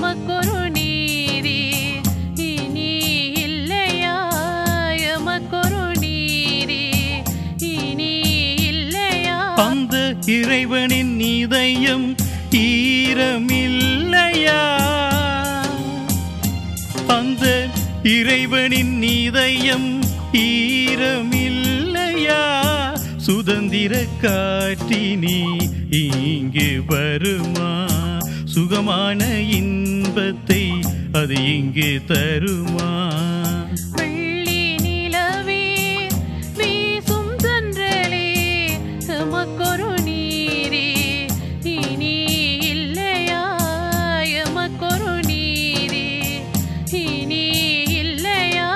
எமக்கொரு நீதி இனி இல்லையா எமக்கொரு நீதி இனி இல்லையா அந்த இறைவனின் இதயம் ஈரமில்லையா அந்த இறைவனின் இதயம் ஈரமில்லையா சுதந்திர காற்றினி இங்கு வருமா சுகமான இன்பத்தை அது இங்கு தருமா வெள்ளி நிலவே வீசும் தென்றலே எமக்கொரு நீதி இனி இல்லையா எமக்கொரு நீதி இனி இல்லையா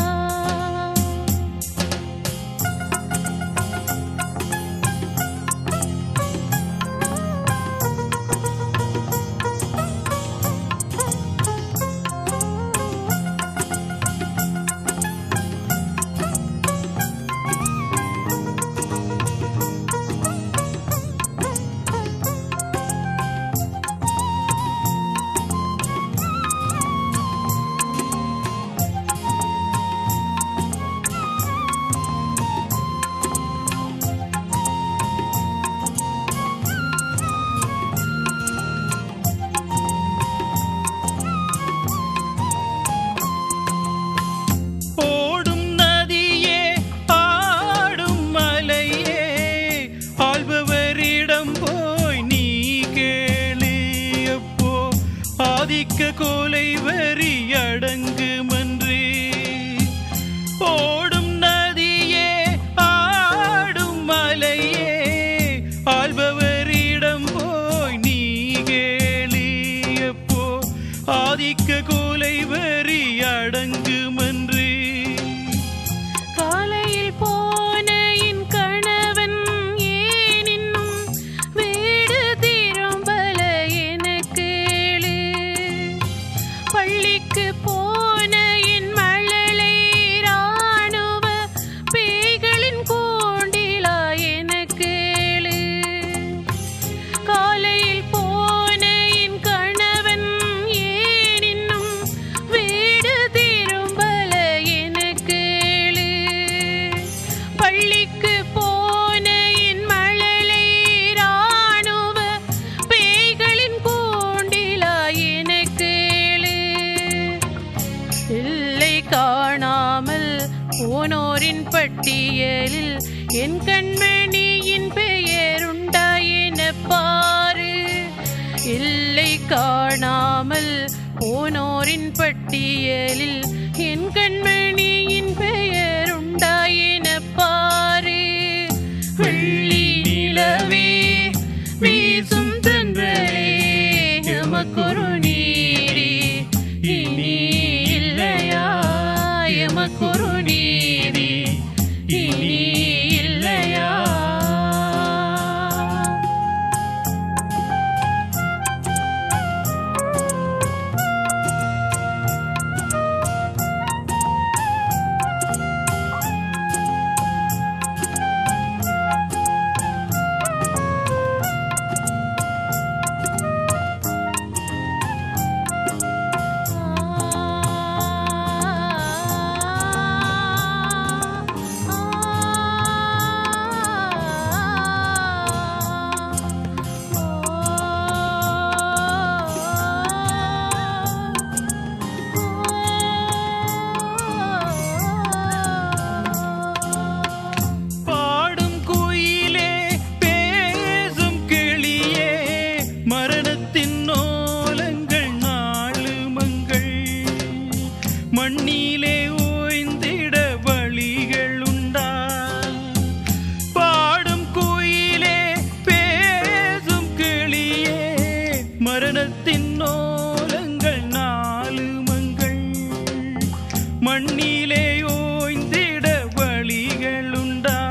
ஓடும் நதியே ஆடும் மலையே ஆள்பவரிடம் போய் நீ கேளு அப்போ ஆதிக்க கோலை வரி அடங்குமன்று ஓடும் நதியே ஆடும் மலையே ஆள்பவரிடம் போய் நீ கேளு அப்போ ஆதிக்க கோலை வரி அடங்குமன்று காலையில் போன என் கணவன் ஏன் இன்னும் வீடு திரும்பல எனக்கு கேளு. பள்ளிக்கு போன என் மழலை ராணுவ பேய்களின் கூண்டிலா எனக்கு கேளு. காலையில் போன என் கணவன் ஏன் இன்னும் வீடு திரும்பல எனக்கு கேளு. பள்ளிக்கு போன என் மழலை ராணுவ பேய்களின் கூண்டிலா எனக்கு கேளு. இல்லை காணாமல் போனோரின் பட்டியலில் என் கண்மணியின் பெயருண்டா என பாரு இல்லை காணாமல் போனோரின் பட்டியலில் என் கண்மணியின் பெயருண்டா என பாரு வெள்ளி நிலவே வீசும் தென்றலே எமக்கொரு நீதி இனி இல்லையா எமக்கொரு நீதி இனி இல்லையா பாடும் குயிலே பேசும் கிளியே மரணத்தின் நோலங்கள் நாளுமங்கள் மண்ணிலே ஓய்ந்திட வழிகள் உண்டா பாடும் குயிலே பேசும் கிளியே மரணத்தின் நோலங்கள் நாளுமங்கள் மண்ணிலே ஓய்ந்திட வழிகள் உண்டா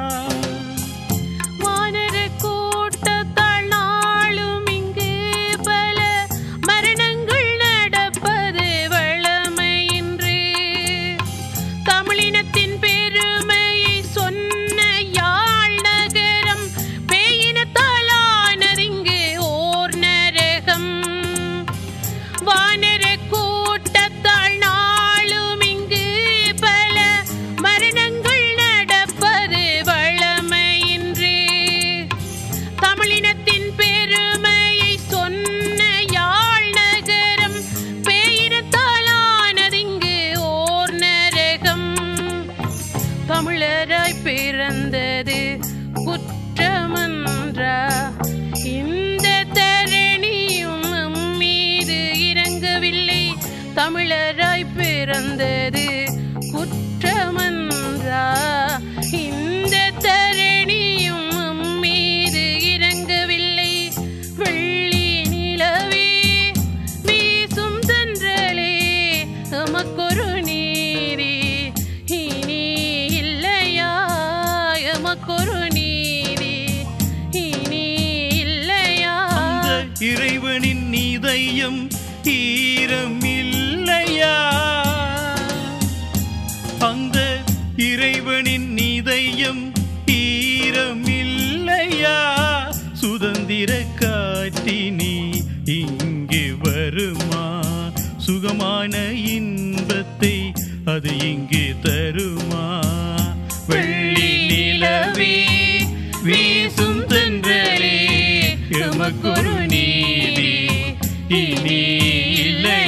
வானர கூட்டத்தால் நாளும் இங்கு பல மரணங்கள் நடப்பது வழமையின்று தமிழினத்தின் பெருமையை சொன்ன யாழ் நகரம் பேயினத்தாலானதிங்கு ஓர் நரகம் வானர தமிழராய் பிறந்தது குற்றமன்றா இந்த தரணியும் நம் மீது இறங்கவில்லை வெள்ளி நிலவே வீசும் தென்றலே எமக்கொரு நீதி இனி இல்லையா எமக்கொரு நீதி இனி இல்லையா அந்த இறைவனின் இதயம் ஈரம் இல்லையா அந்த இறைவனின் இதயம் ஈரம் இல்லையா சுதந்திர காற்றினி இங்கே வருமா சுகமான இன்பத்தை அது இங்கே தருமா வெள்ளி நிலவே வீசும் தென்றலே எமக்கொரு நீதி இனி இல்லை